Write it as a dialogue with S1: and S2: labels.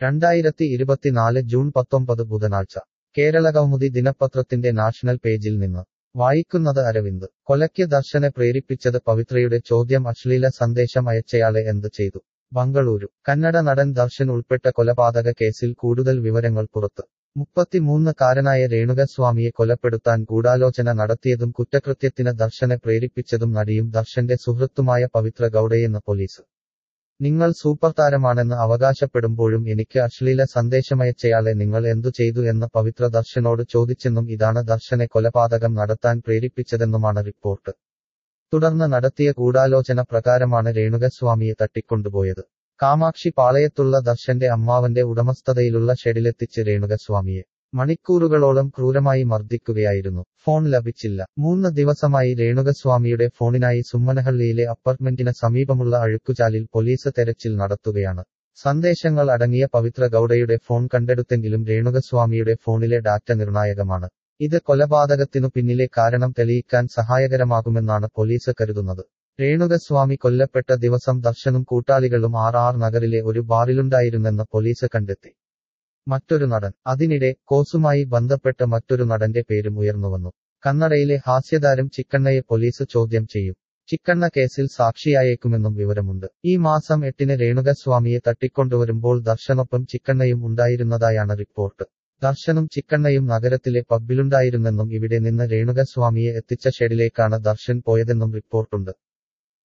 S1: രണ്ടായിരത്തി ഇരുപത്തിനാല് ജൂൺ പത്തൊമ്പത് ബുധനാഴ്ച കേരള കൗമുദി ദിനപത്രത്തിന്റെ നാഷണൽ പേജിൽ നിന്ന് വായിക്കുന്നത് അരവിന്ദ് കൊലയ്ക്ക് ദർശനെ പ്രേരിപ്പിച്ചത് പവിത്രയുടെ ചോദ്യം അശ്ലീല സന്ദേശം അയച്ചയാളെ എന്ത് ചെയ്തു ബംഗളൂരു കന്നഡ നടൻ ദർശൻ ഉൾപ്പെട്ട കൊലപാതക കേസിൽ കൂടുതൽ വിവരങ്ങൾ പുറത്ത് മുപ്പത്തിമൂന്ന് കാരനായ രേണുകസ്വാമിയെ കൊലപ്പെടുത്താൻ ഗൂഢാലോചന നടത്തിയതും കുറ്റകൃത്യത്തിന് ദർശനെ പ്രേരിപ്പിച്ചതും നടിയും ദർശന്റെ സുഹൃത്തുമായ പവിത്ര ഗൌഡയെന്ന് പോലീസ് നിങ്ങൾ സൂപ്പർ താരമാണെന്ന് അവകാശപ്പെടുമ്പോഴും എനിക്ക് അശ്ലീല സന്ദേശമയച്ചയാളെ നിങ്ങൾ എന്തു ചെയ്തു എന്ന് പവിത്ര ദർശനോട് ചോദിച്ചെന്നും ഇതാണ് ദർശനെ കൊലപാതകം നടത്താൻ പ്രേരിപ്പിച്ചതെന്നുമാണ് റിപ്പോർട്ട് തുടർന്ന് നടത്തിയ ഗൂഢാലോചന പ്രകാരമാണ് രേണുകസ്വാമിയെ തട്ടിക്കൊണ്ടുപോയത് കാമാക്ഷി പാളയത്തുള്ള ദർശന്റെ അമ്മാവന്റെ ഉടമസ്ഥതയിലുള്ള ഷെഡിലെത്തിച്ച് രേണുകസ്വാമിയെ മണിക്കൂറുകളോളം ക്രൂരമായി മർദ്ദിക്കുകയായിരുന്നു ഫോൺ ലഭിച്ചില്ല മൂന്ന് ദിവസമായി രേണുകസ്വാമിയുടെ ഫോണിനായി സുമ്മനഹള്ളിയിലെ അപ്പാർട്ട്മെന്റിന് സമീപമുള്ള അഴുക്കുചാലിൽ പോലീസ് തെരച്ചിൽ നടത്തുകയാണ് സന്ദേശങ്ങൾ അടങ്ങിയ പവിത്ര ഗൌഡയുടെ ഫോൺ കണ്ടെടുത്തെങ്കിലും രേണുകസ്വാമിയുടെ ഫോണിലെ ഡാറ്റ നിർണായകമാണ് ഇത് കൊലപാതകത്തിനു പിന്നിലെ കാരണം തെളിയിക്കാൻ സഹായകരമാകുമെന്നാണ് പോലീസ് കരുതുന്നത് രേണുകസ്വാമി കൊല്ലപ്പെട്ട ദിവസം ദർശനും കൂട്ടാളികളും ആർ ആർ നഗറിലെ ഒരു ബാറിലുണ്ടായിരുന്നെന്ന് പോലീസ് കണ്ടെത്തി മറ്റൊരു നടൻ അതിനിടെ കോസുമായി ബന്ധപ്പെട്ട് മറ്റൊരു നടന്റെ പേരും ഉയർന്നുവന്നു കന്നഡയിലെ ഹാസ്യതാരം ചിക്കണ്ണയെ പോലീസ് ചോദ്യം ചെയ്യും ചിക്കണ്ണ കേസിൽ സാക്ഷിയായേക്കുമെന്നും വിവരമുണ്ട് ഈ മാസം എട്ടിന് രേണുകസ്വാമിയെ തട്ടിക്കൊണ്ടുവരുമ്പോൾ ദർശനൊപ്പം ചിക്കണ്ണയും ഉണ്ടായിരുന്നതായാണ് റിപ്പോർട്ട് ദർശനും ചിക്കണ്ണയും നഗരത്തിലെ പബ്ബിലുണ്ടായിരുന്നെന്നും ഇവിടെ നിന്ന് രേണുകസ്വാമിയെ എത്തിച്ച ഷെഡിലേക്കാണ് ദർശൻ പോയതെന്നും റിപ്പോർട്ടുണ്ട്